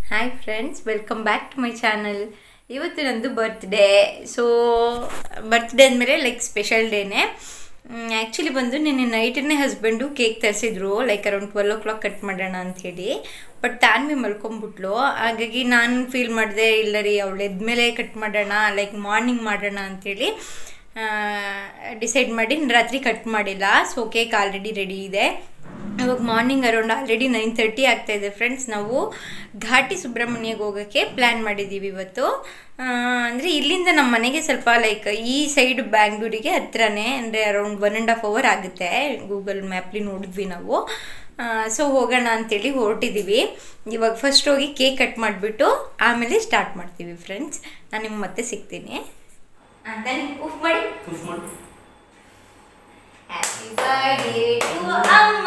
Hi friends welcome back to my channel ಇವತ್ತು ನಂದು birthday so birthday ಅಂದಮೇಲೆ like special ಡೇನೇ ಆ್ಯಕ್ಚುಲಿ ಬಂದು ನಿನ್ನೆ ನೈಟನ್ನೇ ಹಸ್ಬೆಂಡು ಕೇಕ್ ತರಿಸಿದ್ರು like around twelve o'clock cut ಮಾಡೋಣ ಅಂಥೇಳಿ ಬಟ್ ತಾನ್ವಿ ಮಲ್ಕೊಂಬಿಟ್ಲು ಹಾಗಾಗಿ ನಾನು ಫೀಲ್ ಮಾಡಿದೆ ಇಲ್ಲ ರೀ ಅವಳು ಎದ್ಮೇಲೆ ಕಟ್ ಮಾಡೋಣ ಲೈಕ್ ಮಾರ್ನಿಂಗ್ ಮಾಡೋಣ ಅಂಥೇಳಿ ಡಿಸೈಡ್ ಮಾಡಿ ರಾತ್ರಿ ಕಟ್ ಮಾಡಿಲ್ಲ ಸೊ ಕೇಕ್ ಆಲ್ರೆಡಿ ರೆಡಿ ಇದೆ ಇವಾಗ morning around already nine thirty ಆಗ್ತಾಯಿದೆ ಫ್ರೆಂಡ್ಸ್ ನಾವು ಘಾಟಿ ಸುಬ್ರಹ್ಮಣ್ಯಗೆ ಹೋಗೋಕ್ಕೆ ಪ್ಲ್ಯಾನ್ ಮಾಡಿದ್ದೀವಿ ಇವತ್ತು ಅಂದರೆ ಇಲ್ಲಿಂದ ನಮ್ಮ ಮನೆಗೆ ಸ್ವಲ್ಪ ಲೈಕ್ ಈ ಸೈಡ್ ಬ್ಯಾಂಗ್ಳೂರಿಗೆ ಹತ್ರನೇ ಅಂದರೆ around one and half hour ಆಗುತ್ತೆ ಗೂಗಲ್ ಮ್ಯಾಪ್ಲಿ ನೋಡಿದ್ವಿ ನಾವು ಸೊ ಹೋಗೋಣ ಅಂತೇಳಿ ಹೊರಟಿದ್ದೀವಿ ಇವಾಗ ಫಸ್ಟ್ ಹೋಗಿ ಕೇಕ್ ಕಟ್ ಮಾಡಿಬಿಟ್ಟು ಆಮೇಲೆ ಸ್ಟಾರ್ಟ್ ಮಾಡ್ತೀವಿ ಫ್ರೆಂಡ್ಸ್ ನಾನು ನಿಮ್ಗೆ ಮತ್ತೆ ಸಿಗ್ತೀನಿ ಅಂತ ಉಫ್ ಮಾಡಿ ಪುಫ್ ಮಾಡು ಹ್ಯಾಪಿ ಬರ್ಡೇ ಟು ಅಮ್ಮ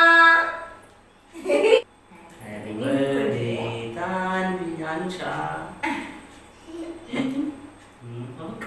ಹ್ಯಾಪಿ ಬರ್ಡೇ ತಾನ್ವಿ ಅನುಷಾ ಹ್ಮ್, ಅವಕ್ಕ.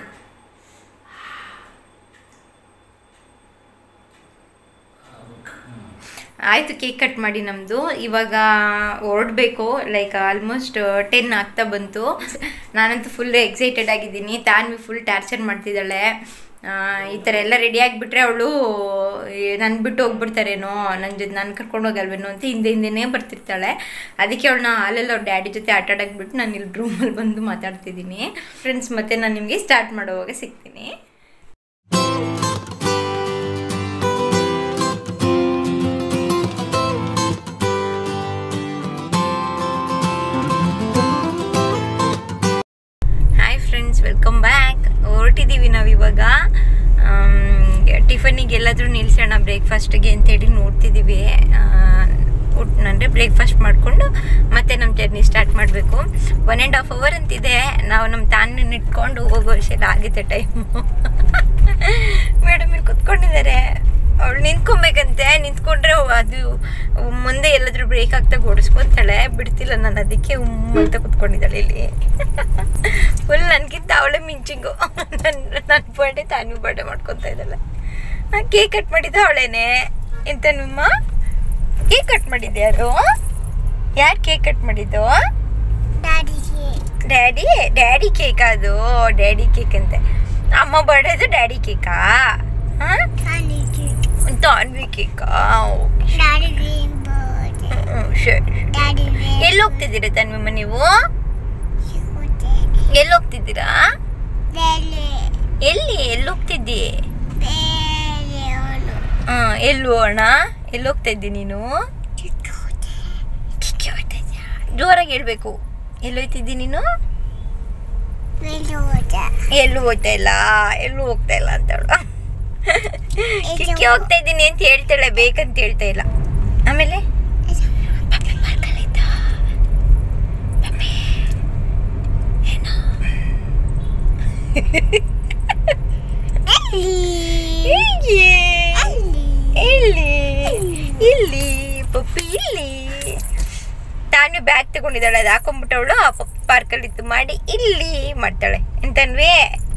ಅವಕ್ಕ, ಹ್ಮ್. ಆಯಿತು ಕೇಕ್ ಕಟ್ ಮಾಡಿ ನಮ್ಮದು ಇವಾಗ ಹೊರಡಬೇಕು ಲೈಕ್ ಆಲ್ಮೋಸ್ಟ್ ಟೆನ್ ಆಗ್ತಾ ಬಂತು ನಾನಂತೂ ಫುಲ್ ಎಕ್ಸೈಟೆಡ್ ಆಗಿದ್ದೀನಿ ತಾನ್ವಿ ಫುಲ್ ಟಾರ್ಚರ್ ಮಾಡ್ತಿದ್ದಾಳೆ ಆ, ಈ ಥರ ಎಲ್ಲ ರೆಡಿ ಆಗಿಬಿಟ್ರೆ ಅವಳು ನನ್ನ ಬಿಟ್ಟು ಹೋಗ್ಬಿಡ್ತಾರೇನೋ ನನ್ನ ಜೊತೆ ನಾನು ಕರ್ಕೊಂಡು ಹೋಗಲ್ವೇನೋ ಅಂತ ಹಿಂದೆ ಹಿಂದೆನೇ ಬರ್ತಿರ್ತಾಳೆ ಅದಕ್ಕೆ ಅವಳನ್ನ ಹಾಲಲ್ಲಿ ಅವ್ರ ಡ್ಯಾಡಿ ಜೊತೆ ಆಟ ಆಡಾಕ್ಬಿಟ್ಟು ನಾನು ಇಲ್ಲಿ ರೂಮಲ್ಲಿ ಬಂದು ಮಾತಾಡ್ತಿದ್ದೀನಿ ಫ್ರೆಂಡ್ಸ್ ಮತ್ತೆ ನಾನು ನಿಮಗೆ ಸ್ಟಾರ್ಟ್ ಮಾಡೋವಾಗ ಸಿಗ್ತೀನಿ ಹಾಯ್ ಫ್ರೆಂಡ್ಸ್ ವೆಲ್ಕಮ್ ಬ್ಯಾಕ್ ಹೊರಟಿದ್ದೀವಿ ನಾವು ಇವಾಗ ಟಿಫನಿಗೆ ಎಲ್ಲಾದರೂ ನಿಲ್ಸೋಣ ಬ್ರೇಕ್ಫಾಸ್ಟಿಗೆ ಅಂತೇಳಿ ನೋಡ್ತಿದ್ದೀವಿ ಅಂದರೆ ಬ್ರೇಕ್ಫಾಸ್ಟ್ ಮಾಡಿಕೊಂಡು ಮತ್ತೆ ನಮ್ಮ ಜರ್ನಿ ಸ್ಟಾರ್ಟ್ ಮಾಡಬೇಕು ಒನ್ ಆ್ಯಂಡ್ ಹಾಫ್ ಅವರ್ ಅಂತಿದೆ ನಾವು ನಮ್ಮ ತಾನ ಇಟ್ಕೊಂಡು ಹೋಗೋ ಅಷ್ಟೆಲ್ಲ ಆಗುತ್ತೆ ಟೈಮು ಮೇಡಮ್ ಇಲ್ಲಿ ಕುತ್ಕೊಂಡಿದ್ದಾರೆ ಅವಳು ನಿಂತ್ಕೊಬೇಕಂತೆ ನಿಂತ್ಕೊಂಡ್ರೆ ಅದು ಮುಂದೆ ಎಲ್ಲಾದ್ರೂ ಬ್ರೇಕ್ ಆಗ್ತಾ ಓಡಿಸ್ಕೊಂತಾಳೆ ಬಿಡ್ತಿಲ್ಲ ನಾನು ಅದಕ್ಕೆ ಉಮ್ ಅಂತ ಕುತ್ಕೊಂಡಿದ್ದಾಳೆ ಇಲ್ಲಿ ಫುಲ್ ನನಗಿಂತ ಅವಳೇ ಮಿಂಚಿಂಗು ನನ್ನ ನನ್ನ ಬರ್ಡೇ ತಾನು ಬರ್ಡೇ ಮಾಡ್ಕೊತಾ ಇದ್ದಾಳೆ ಕೇಕ್ ಕಟ್ ಮಾಡಿದ್ದು ಅವಳೇನೆ ಎಂತ ನಿಮ್ಮ ಕೇಕ್ ಕಟ್ ಮಾಡಿದ್ದು ಯಾರು ಯಾರು ಕೇಕ್ ಕಟ್ ಮಾಡಿದ್ದು ಡ್ಯಾಡಿ ಡ್ಯಾಡಿ ಕೇಕ್ ಅದು ಡ್ಯಾಡಿ ಕೇಕ್ ಅಂತೆ ಅಮ್ಮ ಬರ್ಡೇದು ಡ್ಯಾಡಿ ಕೇಕಾ ಹಾಂ ತಾನ್ವಿ ಕೇಕಾ ಸರಿ ಎಲ್ಲಿ ಹೋಗ್ತಿದ್ದೀರಾ ತನ್ವಿಮ್ಮ ನೀವು ಎಲ್ಲಿ ಹೋಗ್ತಿದ್ದೀರಾ ಎಲ್ಲಿ ಎಲ್ಲಿ ಹೋಗ್ತಿದ್ದಿ ಹಾಂ ಎಲ್ಲಿ ಹೋಗೋಣ ಎಲ್ಲಿ ಹೋಗ್ತಾ ಇದ್ದಿ ನೀನು ಕಿಕ್ಕಿ ಹೋಗ್ತಾ ಇದ್ಯಾ ಜೋರಾಗಿ ಹೇಳ್ಬೇಕು ಎಲ್ಲಿ ಹೋಗ್ತಿದ್ದಿ ನೀನು ಎಲ್ಲೂ ಹೋಗ್ತಾ ಇಲ್ಲ ಎಲ್ಲೂ ಹೋಗ್ತಾ ಇಲ್ಲ ಅಂತ ಹೇಳು ಕಿಕ್ಕಿ ಹೋಗ್ತಾ ಇದ್ದೀನಿ ಅಂತ ಹೇಳ್ತಾಳೆ ಬೇಕಂತ ಹೇಳ್ತಾ ಇಲ್ಲ ಆಮೇಲೆ ಪಪ್ಪಿ ಪಾರ್ಕಲ್ಲಿದ್ದ ಪಪ್ಪಿ ಏನೋ ಹೀಗೆ ಇಲ್ಲಿ ಇಲ್ಲಿ ಪಪ್ಪಿ ಇಲ್ಲಿ ತಾನು ಬ್ಯಾಗ್ ತಗೊಂಡಿದ್ದಾಳೆ ಅದು ಹಾಕೊಂಡ್ಬಿಟ್ಟವಳು ಆ ಪಪ್ಪಿ ಪಾರ್ಕಲ್ಲಿ ಇತ್ತು ಮಾಡಿ ಇಲ್ಲಿ ಮಾಡ್ತಾಳೆ ಎಂತನ್ವೇ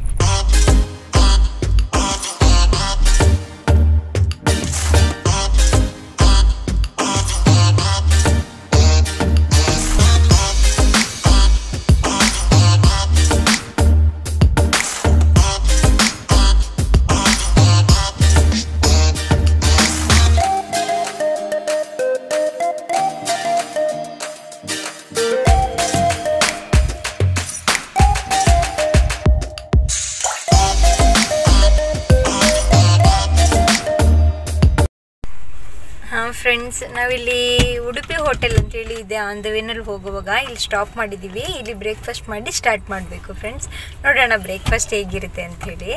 ಹಾಂ ಫ್ರೆಂಡ್ಸ್ ನಾವಿಲ್ಲಿ ಉಡುಪಿ ಹೋಟೆಲ್ ಅಂತೇಳಿ ಇದೆ ಆನ್ ದ ವೇನಲ್ಲಿ ಹೋಗುವಾಗ ಇಲ್ಲಿ ಸ್ಟಾಪ್ ಮಾಡಿದ್ದೀವಿ ಇಲ್ಲಿ ಬ್ರೇಕ್ಫಾಸ್ಟ್ ಮಾಡಿ ಸ್ಟಾರ್ಟ್ ಮಾಡಬೇಕು ಫ್ರೆಂಡ್ಸ್ ನೋಡೋಣ ಬ್ರೇಕ್ಫಾಸ್ಟ್ ಹೇಗಿರುತ್ತೆ ಅಂಥೇಳಿ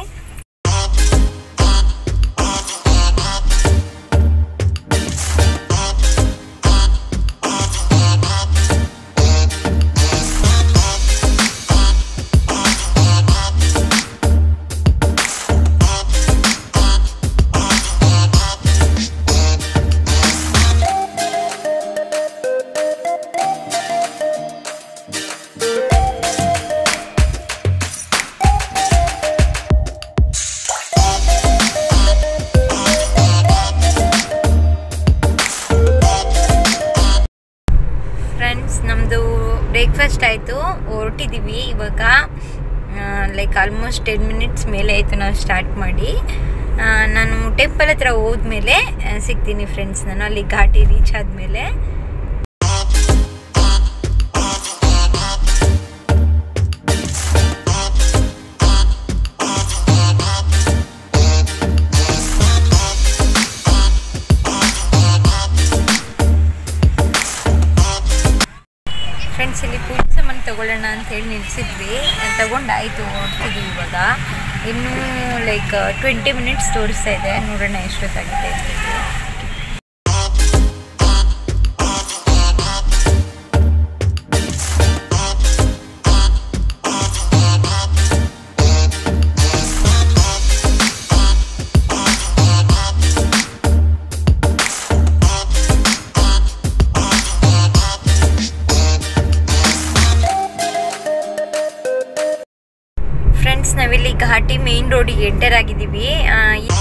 ನಮ್ಮದು ಬ್ರೇಕ್ಫಾಸ್ಟ್ ಆಯಿತು ಹೊರಟಿದ್ದೀವಿ ಇವಾಗ ಲೈಕ್ ಆಲ್ಮೋಸ್ಟ್ ಟೆನ್ ಮಿನಿಟ್ಸ್ ಮೇಲೆ ಆಯಿತು ನಾವು ಸ್ಟಾರ್ಟ್ ಮಾಡಿ ಆ, ನಾನು ಟೆಂಪಲ್ ಹತ್ರ ಹೋದ್ಮೇಲೆ ಆ, ಸಿಗ್ತೀನಿ ಫ್ರೆಂಡ್ಸ್ ನಾನು ಅಲ್ಲಿ ಘಾಟಿ ರೀಚ್ ಆದಮೇಲೆ ಫ್ರೆಂಡ್ಸ್ ಇಲ್ಲಿ ಪೂಜೆ ಸಾಮಾನು ತಗೊಳ್ಳೋಣ ಅಂತ ಹೇಳಿ ನಿಲ್ಸಿದ್ವಿ ತಗೊಂಡಾಯ್ತು ಹೊರಡ್ತಿದ್ವಿ ಇವಾಗ ಇನ್ನೂ ಲೈಕ್ ಟ್ವೆಂಟಿ ಮಿನಿಟ್ಸ್ ತೋರಿಸ್ತಾ ಇದೆ ನೋಡೋಣ ಎಷ್ಟೊತ್ತಾಗಿದೆ ಅಂತ ಹೇಳಿ ಫ್ರೆಂಡ್ಸ್ ನಾವಿಲ್ಲಿ ಘಾಟಿ ಮೇನ್ ರೋಡಿಗೆ ಎಂಟರ್ ಆಗಿದ್ದೀವಿ ಆ, ಈ-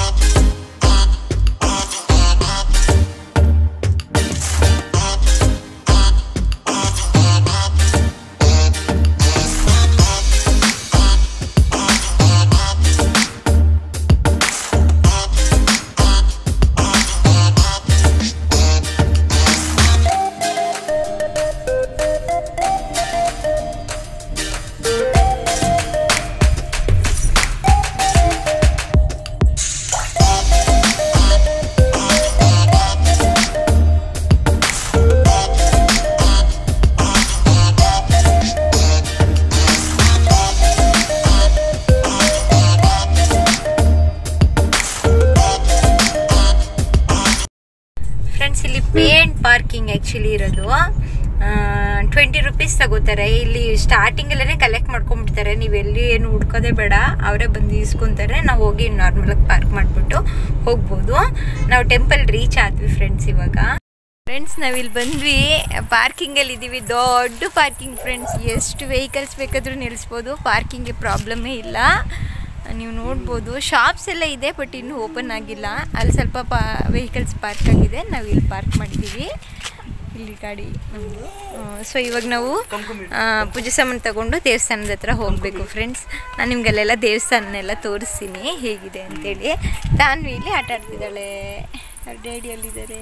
ಫ್ರೆಂಡ್ಸ್ ಇಲ್ಲಿ ಪೇ ಆ್ಯಂಡ್ ಪಾರ್ಕಿಂಗ್ ಆ್ಯಕ್ಚುಲಿ ಇರೋದು ಟ್ವೆಂಟಿ ರುಪೀಸ್ ತಗೋತಾರೆ ಇಲ್ಲಿ ಸ್ಟಾರ್ಟಿಂಗಲ್ಲೇ ಕಲೆಕ್ಟ್ ಮಾಡ್ಕೊಂಡ್ಬಿಡ್ತಾರೆ ನೀವು ಎಲ್ಲಿ ಏನು ಹುಡ್ಕೋದೇ ಬೇಡ ಅವರೇ ಬಂದು ಇಸ್ಕೊತಾರೆ ನಾವು ಹೋಗಿ ನಾರ್ಮಲಾಗಿ ಪಾರ್ಕ್ ಮಾಡಿಬಿಟ್ಟು ಹೋಗ್ಬೋದು ನಾವು ಟೆಂಪಲ್ ರೀಚ್ ಆದ್ವಿ ಫ್ರೆಂಡ್ಸ್ ಇವಾಗ ಫ್ರೆಂಡ್ಸ್ ನಾವಿಲ್ಲಿ ಬಂದ್ವಿ ಪಾರ್ಕಿಂಗಲ್ಲಿ ಇದ್ದೀವಿ ದೊಡ್ಡ ಪಾರ್ಕಿಂಗ್ ಫ್ರೆಂಡ್ಸ್ ಎಷ್ಟು ವೆಹಿಕಲ್ಸ್ ಬೇಕಾದರೂ ನಿಲ್ಲಿಸ್ಬೋದು ಪಾರ್ಕಿಂಗ್ಗೆ ಪ್ರಾಬ್ಲಮ್ಮೇ ಇಲ್ಲ ನೀವು ನೋಡ್ಬೋದು ಶಾಪ್ಸ್ ಎಲ್ಲ ಇದೆ ಬಟ್ ಇನ್ನೂ ಓಪನ್ ಆಗಿಲ್ಲ ಅಲ್ಲಿ ಸ್ವಲ್ಪ ಪಾ ವೆಹಿಕಲ್ಸ್ ಪಾರ್ಕ್ ಆಗಿದೆ ನಾವು ಇಲ್ಲಿ ಪಾರ್ಕ್ ಮಾಡಿದ್ದೀವಿ ಇಲ್ಲಿ ಗಾಡಿ ನಮ್ಮದು ಸೊ ಇವಾಗ ನಾವು ಆ, ಪೂಜೆ ಸಾಮಾನು ತಗೊಂಡು ದೇವಸ್ಥಾನದ ಹತ್ರ ಹೋಗಬೇಕು ಫ್ರೆಂಡ್ಸ್ ನಾನು ನಿಮಗಲ್ಲೆಲ್ಲ ದೇವಸ್ಥಾನನೆಲ್ಲ ತೋರಿಸ್ತೀನಿ ಹೇಗಿದೆ ಅಂತೇಳಿ ತಾನ್ವಿ ಇಲ್ಲಿ ಆಟ ಆಡ್ತಿದ್ದಾಳೆ ಅವ್ರ ಡ್ಯಾಡಿ ಅಲ್ಲಿದ್ದಾರೆ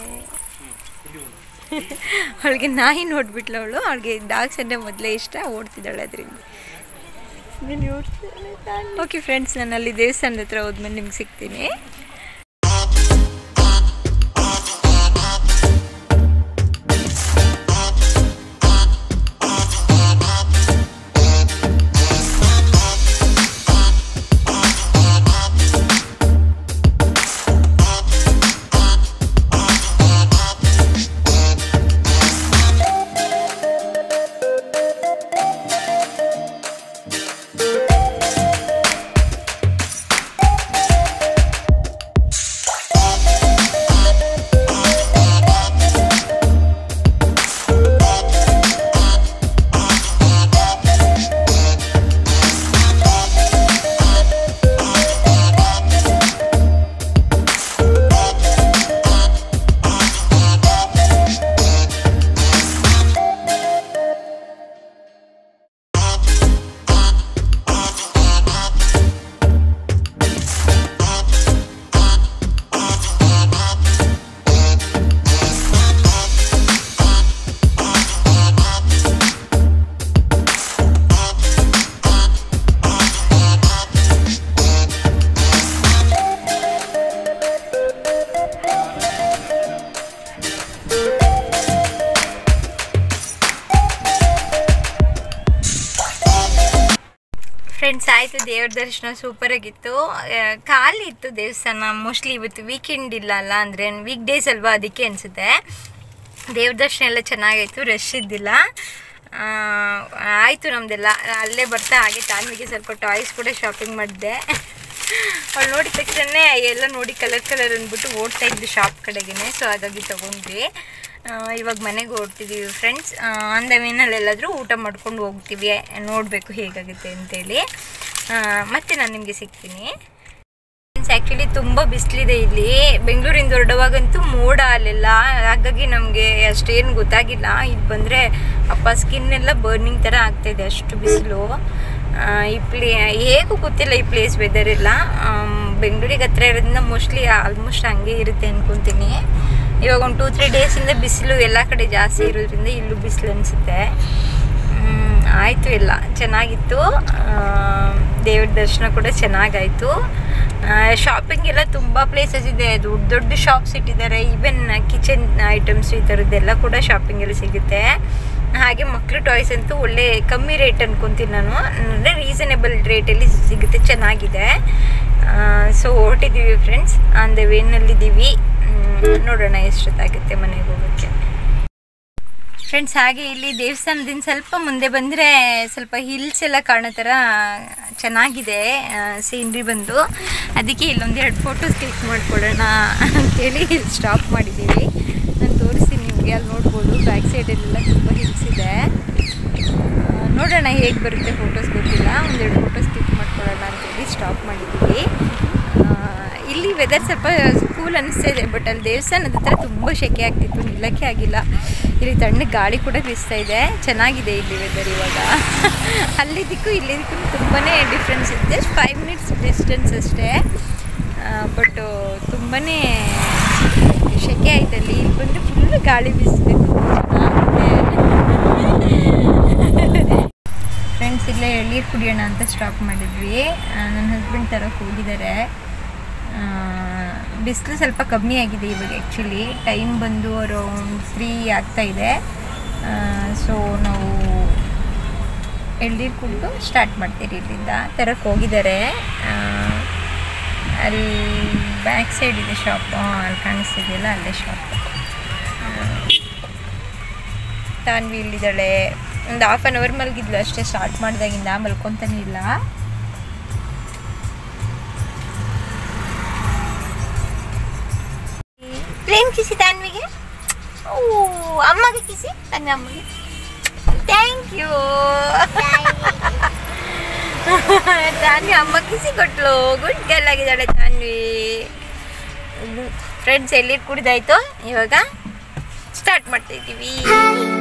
ಅವಳಿಗೆ ನಾಯಿ ನೋಡ್ಬಿಟ್ಲು ಅವಳು ಅವಳಿಗೆ ಡಾಗ್ಸ್ ಅಂದರೆ ಮೊದಲೇ ಇಷ್ಟ ಓಡ್ತಿದ್ದಾಳೆ ಅದರಿಂದ ಓಕೆ ಫ್ರೆಂಡ್ಸ್ ನಾನು ಅಲ್ಲಿ ದೇವಸ್ಥಾನದ ಹತ್ರ ಹೋದ್ಮೇಲೆ ನಿಮ್ಗೆ ಸಿಗ್ತೀನಿ ಫ್ರೆಂಡ್ಸ್ ಆಯಿತು ದೇವ್ರ ದರ್ಶನ ಸೂಪರ್ ಆಗಿತ್ತು ಆ, ಖಾಲಿ ಇತ್ತು ದೇವಸ್ಥಾನ ಮೋಸ್ಟ್ಲಿ ಇವತ್ತು ವೀಕೆಂಡ್ ಇಲ್ಲ ಅಲ್ಲ ಅಂದರೆ ವೀಕ್ ಡೇಸ್ ಅಲ್ವಾ ಅದಕ್ಕೆ ಅನಿಸುತ್ತೆ ದೇವ್ರ ದರ್ಶನ ಎಲ್ಲ ಚೆನ್ನಾಗಾಯಿತು ರಶ್ ಇದ್ದಿಲ್ಲ ಆ, ಆಯಿತು ನಮ್ಮದೆಲ್ಲ ಅಲ್ಲೇ ಬರ್ತಾ ಹಾಗೆ ತಾನ್ವಿಗೆ ಸ್ವಲ್ಪ ಟಾಯ್ಸ್ ಕೂಡ ಶಾಪಿಂಗ್ ಮಾಡಿದೆ ಅವಳು ನೋಡಿದ ತಕ್ಷಣ ಎಲ್ಲ ನೋಡಿ ಕಲರ್ ಕಲರ್ ಅಂದ್ಬಿಟ್ಟು ಓಡ್ತಾ ಇದ್ದು ಶಾಪ್ ಕಡೆಗೇ ಸೊ ಹಾಗಾಗಿ ತೊಗೊಂಡ್ವಿ ಆ, ಇವಾಗ ಮನೆಗೆ ಹೊರಟಿದ್ದೀವಿ ಫ್ರೆಂಡ್ಸ್ ಆನ್ ದ ವೇನಲ್ಲಿ ಎಲ್ಲಾದರೂ ಊಟ ಮಾಡ್ಕೊಂಡು ಹೋಗ್ತೀವಿ ನೋಡಬೇಕು ಹೇಗಾಗುತ್ತೆ ಅಂತೇಳಿ ಆ, ಮತ್ತೆ ನಾನು ನಿಮಗೆ ಸಿಗ್ತೀನಿ ಫ್ರೆಂಡ್ಸ್ ಆ್ಯಕ್ಚುಲಿ ತುಂಬ ಬಿಸಿಲಿದೆ ಇಲ್ಲಿ ಬೆಂಗಳೂರಿಂದ ಹೊರಡುವಾಗಂತೂ ಮೋಡ ಅಲ್ಲೆಲ್ಲ ಹಾಗಾಗಿ ನಮಗೆ ಅಷ್ಟೇನು ಗೊತ್ತಾಗಿಲ್ಲ ಇಲ್ಲಿ ಬಂದರೆ ಅಪ್ಪ ಸ್ಕಿನ್ ಎಲ್ಲ ಬರ್ನಿಂಗ್ ಥರ ಆಗ್ತಾಯಿದೆ ಅಷ್ಟು ಬಿಸಿಲು ಈ ಪ್ಲೇ ಹೇಗೂ ಗೊತ್ತಿಲ್ಲ ಈ ಪ್ಲೇಸ್ ವೆದರ್ ಎಲ್ಲ ಬೆಂಗಳೂರಿಗೆ ಹತ್ರ ಇರೋದ್ರಿಂದ ಮೋಸ್ಟ್ಲಿ ಆಲ್ಮೋಸ್ಟ್ ಹಂಗೆ ಇರುತ್ತೆ ಅನ್ಕೊತೀನಿ ಇವಾಗ ಒಂದು ಟೂ ತ್ರೀ ಡೇಸಿಂದ ಬಿಸಿಲು ಎಲ್ಲ ಕಡೆ ಜಾಸ್ತಿ ಇರೋದ್ರಿಂದ ಇಲ್ಲೂ ಬಿಸಿಲು ಅನಿಸುತ್ತೆ ಆಯಿತು ಎಲ್ಲ ಚೆನ್ನಾಗಿತ್ತು ದೇವ್ರ ದರ್ಶನ ಕೂಡ ಚೆನ್ನಾಗಾಯಿತು ಶಾಪಿಂಗ್ ಎಲ್ಲ ತುಂಬ ಪ್ಲೇಸಸ್ ಇದೆ ದೊಡ್ಡ ದೊಡ್ಡ ಶಾಪ್ಸ್ ಇಟ್ಟಿದ್ದಾರೆ ಈವನ್ ಕಿಚನ್ ಐಟಮ್ಸ್ ಈ ಥರದ್ದೆಲ್ಲ ಕೂಡ ಶಾಪಿಂಗಲ್ಲಿ ಸಿಗುತ್ತೆ ಹಾಗೆ ಮಕ್ಳು ಟಾಯ್ಸ್ ಅಂತೂ ಒಳ್ಳೆ ಕಮ್ಮಿ ರೇಟ್ ಅನ್ಕೊತೀನಿ ನಾನು ಅಂದರೆ ರೀಸನೇಬಲ್ ರೇಟಲ್ಲಿ ಸಿಗುತ್ತೆ ಚೆನ್ನಾಗಿದೆ ಸೊ ಹೊರಟಿದ್ದೀವಿ ಫ್ರೆಂಡ್ಸ್ ಆನ್ ದ ವೇನಲ್ಲಿದ್ದೀವಿ ನೋಡೋಣ ಎಷ್ಟೊತ್ತಾಗುತ್ತೆ ಮನೆಗೆ ಹೋಗೋಕ್ಕೆ ಫ್ರೆಂಡ್ಸ್ ಹಾಗೆ ಇಲ್ಲಿ ದೇವಸ್ಥಾನದಿಂದ ಸ್ವಲ್ಪ ಮುಂದೆ ಬಂದರೆ ಸ್ವಲ್ಪ ಹಿಲ್ಸ್ ಎಲ್ಲ ಕಾಣೋ ಥರ ಚೆನ್ನಾಗಿದೆ ಸೀನ್ರಿ ಬಂದು ಅದಕ್ಕೆ ಇಲ್ಲೊಂದು ಎರಡು ಫೋಟೋಸ್ ಕ್ಲಿಕ್ ಮಾಡ್ಕೊಳ್ಳೋಣ ಅಂತೇಳಿ ಇಲ್ಲಿ ಸ್ಟಾಪ್ ಮಾಡಿದ್ದೀವಿ ನಾನು ತೋರಿಸ್ತೀನಿ ನಿಮಗೆ ಅಲ್ಲಿ ನೋಡ್ಬೋದು ಬ್ಯಾಕ್ ಸೈಡಲ್ಲೆಲ್ಲ ತುಂಬ ಹಿಲ್ಸ್ ಇದೆ ಆ, ನೋಡೋಣ ಹೇಗೆ ಬರುತ್ತೆ ಫೋಟೋಸ್ ಗೊತ್ತಿಲ್ಲ ಒಂದೆರಡು ಫೋಟೋಸ್ ಕ್ಲಿಕ್ ಮಾಡ್ಕೊಳ್ಳೋಣ ಅಂತೇಳಿ ಸ್ಟಾಪ್ ಮಾಡಿದ್ದೀವಿ ಆ, ಇಲ್ಲಿ ವೆದರ್ ಸ್ವಲ್ಪ ಕೂಲ್ ಅನಿಸ್ತಾ ಇದೆ ಬಟ್ ಅಲ್ಲಿ ದೇವಸ್ಥಾನದ ಹತ್ರ ತುಂಬ ಸೆಕೆ ಆಗ್ತಿತ್ತು ನಿಲ್ಲಕ್ಕೆ ಆಗಿಲ್ಲ ಇಲ್ಲಿ ತಣ್ಣಗೆ ಗಾಳಿ ಕೂಡ ಬೀಸ್ತಾ ಇದೆ ಚೆನ್ನಾಗಿದೆ ಇಲ್ಲಿ ವೆದರ್ ಇವಾಗ ಅಲ್ಲಿದ್ದಕ್ಕೂ ಇಲ್ಲಿದ್ದಕ್ಕೂ ತುಂಬಾ ಡಿಫ್ರೆನ್ಸ್ ಇದೆ ಫೈವ್ ಮಿನಿಟ್ಸ್ ಡಿಸ್ಟೆನ್ಸ್ ಅಷ್ಟೇ ಬಟ್ ತುಂಬಾ ಸೆಕೆ ಆಯ್ತು ಅಲ್ಲಿ ಇಲ್ಲಿ ಬಂದರೆ ಫುಲ್ ಗಾಳಿ ಬೀಸ್ತಿದೆ ಫ್ರೆಂಡ್ಸ್ ಇಲ್ಲೇ ಎಳ್ನೀರು ಕುಡಿಯೋಣ ಅಂತ ಸ್ಟಾಪ್ ಮಾಡಿದ್ವಿ ನನ್ನ ಹಸ್ಬೆಂಡ್ ತರಕ್ಕೆ ಹೋಗಿದ್ದಾರೆ ಬಿಸಿಲು ಸ್ವಲ್ಪ ಕಮ್ಮಿ ಆಗಿದೆ ಇವಾಗ ಆ್ಯಕ್ಚುಲಿ ಟೈಮ್ ಬಂದು ಅರೌಂಡ್ ತ್ರೀ ಆಗ್ತಾ ಇದೆ ಸೊ ನಾವು ಎಳ್ನೀರು ಕುಡಿದು ಸ್ಟಾರ್ಟ್ ಮಾಡ್ತೀರಿ ಇಲ್ಲಿಂದ ತರಕ್ಕೆ ಹೋಗಿದ್ದಾರೆ ಆ, ಅಲ್ಲಿ ಬ್ಯಾಕ್ ಸೈಡ್ ಇದೆ ಶಾಪ್ ಅಲ್ಲಿ ಕಾಣಿಸ್ತಿದೆಯಲ್ಲ ಅಲ್ಲೇ ಶಾಪ್ ತಾನ್ವಿ ಇಲ್ಲಿದ್ದಾಳೆ ಒಂದು ಹಾಫ್ ಆನ್ ಅವರ್ ಮಲಗಿದ್ಲು ಅಷ್ಟೇ ಸ್ಟಾರ್ಟ್ ಮಾಡಿದಾಗಿಂದ ಮಲ್ಕೊತಾನೆ ಇಲ್ಲ ಪ್ಲೇನ್ ಕಿಸಿ ತಾನ್ವಿಗೆ ಓ ಅಮ್ಮಗೆ ಕಿಸಿ ತನ್ನ ಅಮ್ಮಗೆ ಥ್ಯಾಂಕ್ ಯು ತಾನ್ವಿ ಅಮ್ಮ ಕಿಸಿ ಕೊಟ್ಲು ಗುಡ್ ಗರ್ಲ್ ಆಗಿದ್ದಾಳೆ ತಾನ್ವಿ ಫ್ರೆಂಡ್ಸ್ ಎಲ್ಲಿ ಕುಡಿದಾಯ್ತು ಇವಾಗ ಸ್ಟಾರ್ಟ್ ಮಾಡ್ತಾ ಇದ್ದೀವಿ